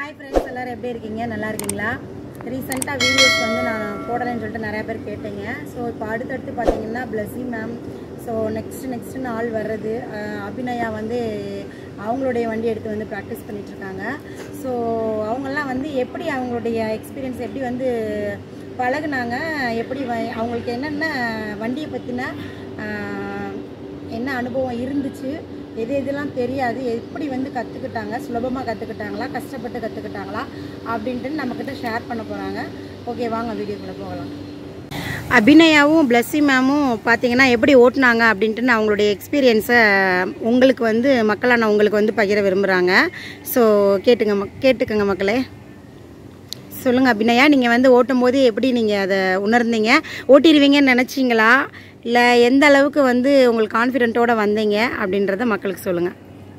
Hi friends எல்லோரும் எப்படி இருக்கீங்க நல்லா இருக்கீங்களா ரீசெண்டாக வீடியோஸ் வந்து நான் போடலைன்னு சொல்லிட்டு நிறையா பேர் கேட்டீங்க ஸோ இப்போ அடுத்தடுத்து பார்த்தீங்கன்னா Blessy ma'am so next next நாள் வர்றது அஹ், அபிநயா வந்து அவங்களுடைய வண்டி எடுத்து வந்து ப்ராக்டிஸ் பண்ணிகிட்ருக்காங்க ஸோ அவங்கெல்லாம் வந்து எப்படி அவங்களுடைய எக்ஸ்பீரியன்ஸ் எப்படி வந்து பழகுனாங்க எப்படி வ- அவங்களுக்கு என்னென்ன வண்டியை பற்றின என்ன அனுபவம் இருந்துச்சு எது எதெல்லாம் தெரியாது எப்படி வந்து கற்றுக்கிட்டாங்க சுலபமாக கற்றுக்கிட்டாங்களா கஷ்டப்பட்டு கற்றுக்கிட்டாங்களா அப்படின்ட்டு நம்மக்கிட்ட ஷேர் பண்ண போகிறாங்க ஓகே வாங்க வீடியோக்குள்ளே போகலாம் அபிநயாவும் பிளஸ்ஸி மேமும் பார்த்தீங்கன்னா எப்படி ஓட்டுனாங்க அப்படின்ட்டு நான் அவங்களுடைய எக்ஸ்பீரியன்ஸை உங்களுக்கு வந்து மக்களான உங்களுக்கு வந்து பகிர விரும்புகிறாங்க ஸோ கேட்டுங்க மக்- கேட்டுக்கங்க மக்களே சொல்லுங்கள் அபிநயா நீங்கள் வந்து ஓட்டும் போது எப்படி நீங்கள் அதை உணர்ந்தீங்க ஓட்டிடுவீங்கன்னு நினச்சிங்களா இல்லை எந்த அளவுக்கு வந்து உங்களுக்கு கான்ஃபிடென்ட்டோட வந்தீங்க அப்படின்றத மக்களுக்கு சொல்லுங்கள்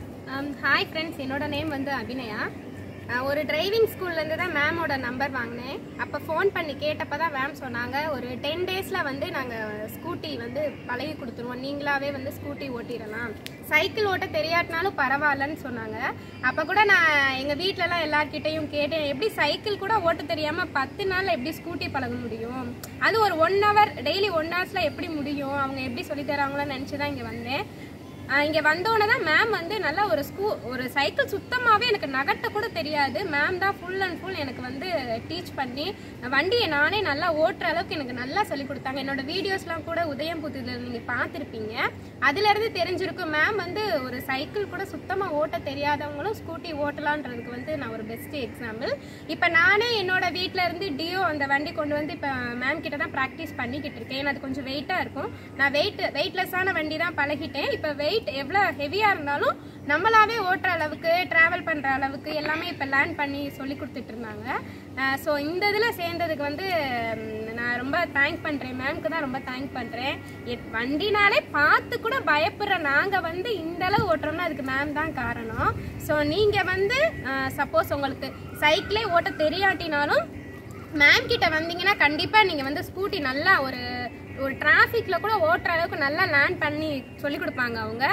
ஹாய் ஃப்ரெண்ட்ஸ் என்னோட நேம் வந்து அபிநயா அஹ் ஒரு டிரைவிங் ஸ்கூல்லேருந்து தான் மேமோட நம்பர் வாங்கினேன் அப்போ ஃபோன் பண்ணி கேட்டப்போ தான் மேம் சொன்னாங்க ஒரு டென் டேஸில் வந்து நாங்கள் ஸ்கூட்டி வந்து பழகி கொடுத்துருவோம் நீங்களாவே வந்து ஸ்கூட்டி ஓட்டிடலாம் சைக்கிள் ஓட்ட தெரியாட்டினாலும் பரவாயில்லன்னு சொன்னாங்க அப்போ கூட நான் எங்கள் வீட்டிலலாம் எல்லார்கிட்டையும் கேட்டேன் எப்படி சைக்கிள் கூட ஓட்ட தெரியாமல் பத்து நாளில் எப்படி ஸ்கூட்டி பழக முடியும் அது ஒரு ஒன் ஹவர் டெய்லி ஒன் ஹவர்ஸில் எப்படி முடியும் அவங்க எப்படி சொல்லித் தராங்களோன்னு நினச்சி தான் இங்கே வந்தேன் ஆஹ் இங்க வந்தோடனே தான் மேம் வந்து நல்லா ஒரு ஸ்கூ ஒரு சைக்கிள் சுத்தமாவே எனக்கு நகட்ட கூட தெரியாது மேம் தான் ஃபுல் அண்ட் ஃபுல் எனக்கு வந்து டீச் பண்ணி வண்டியை நானே நல்லா ஓட்டுற அளவுக்கு எனக்கு நல்லா சொல்லி கொடுத்தாங்க என்னோட வீடியோஸ்லாம் கூட உதயம் புத்துதில் நீங்க பார்த்துருப்பீங்க அதுல இருந்து தெரிஞ்சிருக்கும் மேம் வந்து ஒரு சைக்கிள் கூட சுத்தமா ஓட்ட தெரியாதவங்களும் ஸ்கூட்டி ஓட்டலான்றதுக்கு வந்து நான் ஒரு பெஸ்ட் எக்ஸாம்பிள் இப்போ நானே என்னோட வீட்ல இருந்து டியோ அந்த வண்டி கொண்டு வந்து இப்போ மேம் கிட்ட தான் ப்ராக்டிஸ் பண்ணிக்கிட்டு இருக்கேன் ஏன்னா அது கொஞ்சம் வெயிட்டா இருக்கும் நான் வெயிட் வெயிட்லெஸ்ஸான வண்டி தான் பழகிட்டேன் இப்போ வெயிட் எவ்வளோ ஹெவியா இருந்தாலும் நம்மளாவே ஓட்டுற அளவுக்கு டிராவல் பண்ற அளவுக்கு எல்லாமே இப்போ லேர்ன் பண்ணி சொல்லி கொடுத்துட்டு இருந்தாங்க ஸோ இந்த இதில் சேர்ந்ததுக்கு வந்து ம், நான் ரொம்ப தேங்க் பண்ணுறேன் மேம்க்கு தான் ரொம்ப தேங்க் பண்ணுறேன் வண்டினாலே பார்த்து கூட பயப்படுற நாங்கள் வந்து இந்த அளவு ஓட்டுறோம்னா அதுக்கு மேம் தான் காரணம் ஸோ நீங்கள் வந்து சப்போஸ் உங்களுக்கு சைக்கிளே ஓட்ட தெரியாட்டினாலும் மேம் கிட்ட வந்தீங்கன்னா கண்டிப்பாக நீங்கள் வந்து ஸ்கூட்டி நல்லா ஒரு ஒரு டிராஃபிக்கில் கூட ஓட்டுற அளவுக்கு நல்லா லேர்ன் பண்ணி சொல்லி கொடுப்பாங்க அவங்க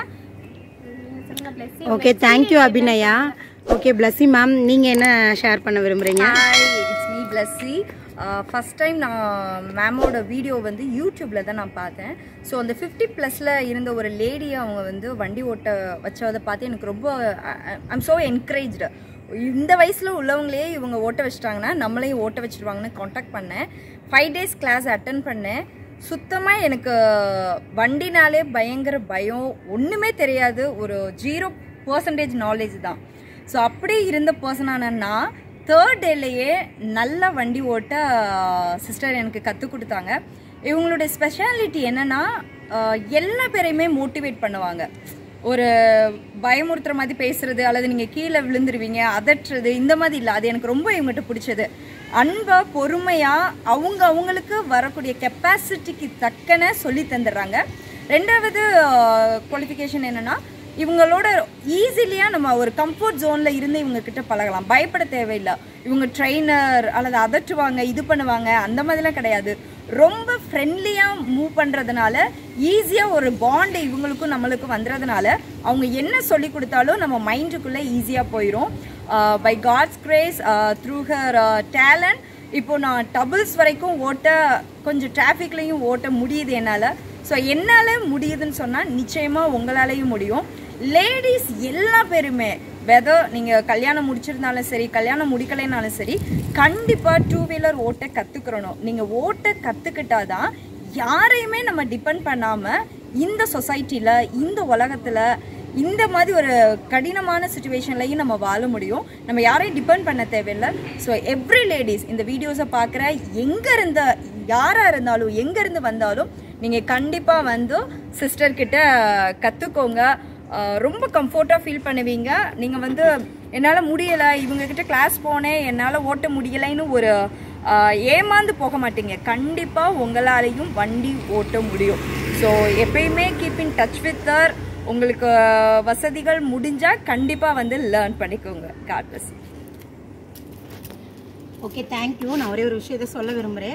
நீங்க சொல்லுங்க blessing. Okay thank you Abhinaya okay Blessy ma'am நீங்கள் என்ன ஷேர் பண்ண விரும்புகிறீங்க hi it's me Blessy first time நான் மேமோட வீடியோ வந்து யூடியூப்பில் தான் நான் பார்த்தேன் ஸோ அந்த ஃபிஃப்டி ப்ளஸில் இருந்த ஒரு லேடியை அவங்க வந்து வண்டி ஓட்ட வச்சதை பார்த்து எனக்கு ரொம்ப ஐம் ஸோ என்கரேஜ்டு இந்த வயசில் உள்ளவங்களே இவங்க ஓட்ட வச்சிட்டாங்கன்னா நம்மளையும் ஓட்ட வச்சிருவாங்கன்னு காண்டாக்ட் பண்ணேன் ஃபைவ் டேஸ் கிளாஸ் அட்டன் பண்ணேன் சுத்தமாக எனக்கு வண்டினாலே பயங்கர பயம் ஒன்றுமே தெரியாது ஒரு ஜீரோ பர்சன்டேஜ் நாலேஜ் தான் ஸோ அப்படி இருந்த பர்சனான நான் தேர்ட் டேலேயே நல்ல வண்டி ஓட்ட சிஸ்டர் எனக்கு கற்றுக் கொடுத்தாங்க இவங்களுடைய ஸ்பெஷாலிட்டி என்னன்னா ஆஹ், எல்லா பேரையுமே மோட்டிவேட் பண்ணுவாங்க ஒரு பயமுறுத்துற மாதிரி பேசுறது அல்லது நீங்கள் கீழே விழுந்துருவீங்க அதட்டுறது இந்த மாதிரி இல்லை அது எனக்கு ரொம்ப இவங்ககிட்ட பிடிச்சது அன்பா பொறுமையா அவங்க அவங்களுக்கு வரக்கூடிய கெப்பாசிட்டிக்கு தக்கன சொல்லி தந்துடுறாங்க ரெண்டாவது குவாலிஃபிகேஷன் என்னன்னா இவங்களோட ஈஸிலியாக நம்ம ஒரு கம்ஃபர்ட் ஜோனில் இருந்து இவங்க கிட்ட பழகலாம் பயப்பட தேவையில்லை இவங்க ட்ரெயினர் அல்லது அதட்டுவாங்க இது பண்ணுவாங்க அந்த மாதிரிலாம் கிடையாது ரொம்ப ஃப்ரெண்ட்லியாக மூவ் பண்ணுறதுனால ஈஸியாக ஒரு பாண்டு இவங்களுக்கும் நம்மளுக்கும் வந்துடுறதுனால அவங்க என்ன சொல்லி கொடுத்தாலும் நம்ம மைண்டுக்குள்ளே ஈஸியாக போயிடும் by God's grace through her talent இப்போ நான் டபுள்ஸ் வரைக்கும் ஓட்ட கொஞ்சம் டிராஃபிக்லேயும் ஓட்ட முடியுது என்னால் ஸோ என்னால் முடியுதுன்னு சொன்னால் நிச்சயமாக உங்களாலேயும் முடியும் லேடிஸ் எல்லா பேருமே வெதர் நீங்கள் கல்யாணம் முடிச்சிருந்தாலும் சரி கல்யாணம் முடிக்கலைனாலும் சரி கண்டிப்பாக டூ வீலர் ஓட்ட கற்றுக்கிறணும் நீங்கள் ஓட்ட கற்றுக்கிட்டாதான் யாரையுமே நம்ம டிபெண்ட் பண்ணாமல் இந்த சொசைட்டியில் இந்த உலகத்தில் இந்த மாதிரி ஒரு கடினமான சுச்சுவேஷன்லையும் நம்ம வாழ முடியும் நம்ம யாரையும் டிபெண்ட் பண்ண தேவையில்லை ஸோ எவ்ரி லேடிஸ் இந்த வீடியோஸை பார்க்குற எங்கே இருந்த யாராக இருந்தாலும் எங்கேருந்து வந்தாலும் நீங்கள் கண்டிப்பாக வந்து சிஸ்டர் கிட்ட கற்றுக்கோங்க ரொம்ப கம்ஃபர்ட்டாக ஃபீல் பண்ணுவீங்க நீங்கள் வந்து என்னால் முடியலை இவங்கக்கிட்ட கிளாஸ் போனேன் என்னால் ஓட்ட முடியலைன்னு ஒரு ஆஹ், ஏமாந்து போக மாட்டீங்க கண்டிப்பாக உங்களாலையும் வண்டி ஓட்ட முடியும் ஸோ எப்பயுமே கீப் இன் டச் வித் தர் உங்களுக்கு வசதிகள் முடிஞ்சால் கண்டிப்பாக வந்து லேர்ன் பண்ணிக்கோங்க காட் பிளஸ் ஓகே தேங்க்யூ நான் ஒரே ஒரு விஷயத்தை சொல்ல விரும்புகிறேன்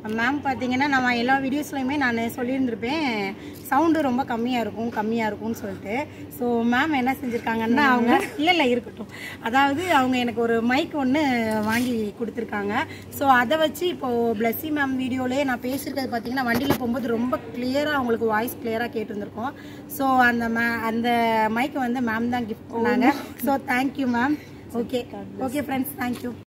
மேம் பார்த்தீங்கன்னா நான் எல்லா வீடியோஸ்லையுமே நான் சொல்லியிருந்திருப்பேன் சவுண்டு ரொம்ப கம்மியாக இருக்கும் கம்மியாக இருக்கும்னு சொல்லிட்டு ஸோ மேம் என்ன செஞ்சுருக்காங்கன்னா அவங்க இல்லை இல்லை இருக்கட்டும் அதாவது அவங்க எனக்கு ஒரு மைக் ஒன்று வாங்கி கொடுத்துருக்காங்க ஸோ அதை வச்சு இப்போது பிளஸ்ஸி மேம் வீடியோலேயே நான் பேசியிருக்கிறது பார்த்தீங்கன்னா வண்டியில் போகும்போது ரொம்ப கிளியராக அவங்களுக்கு வாய்ஸ் கிளியராக கேட்டிருந்திருக்கோம் ஸோ அந்த மே அந்த மைக்கை வந்து மேம் தான் கிஃப்ட் பண்ணாங்க so thank you ma'am okay okay friends thank you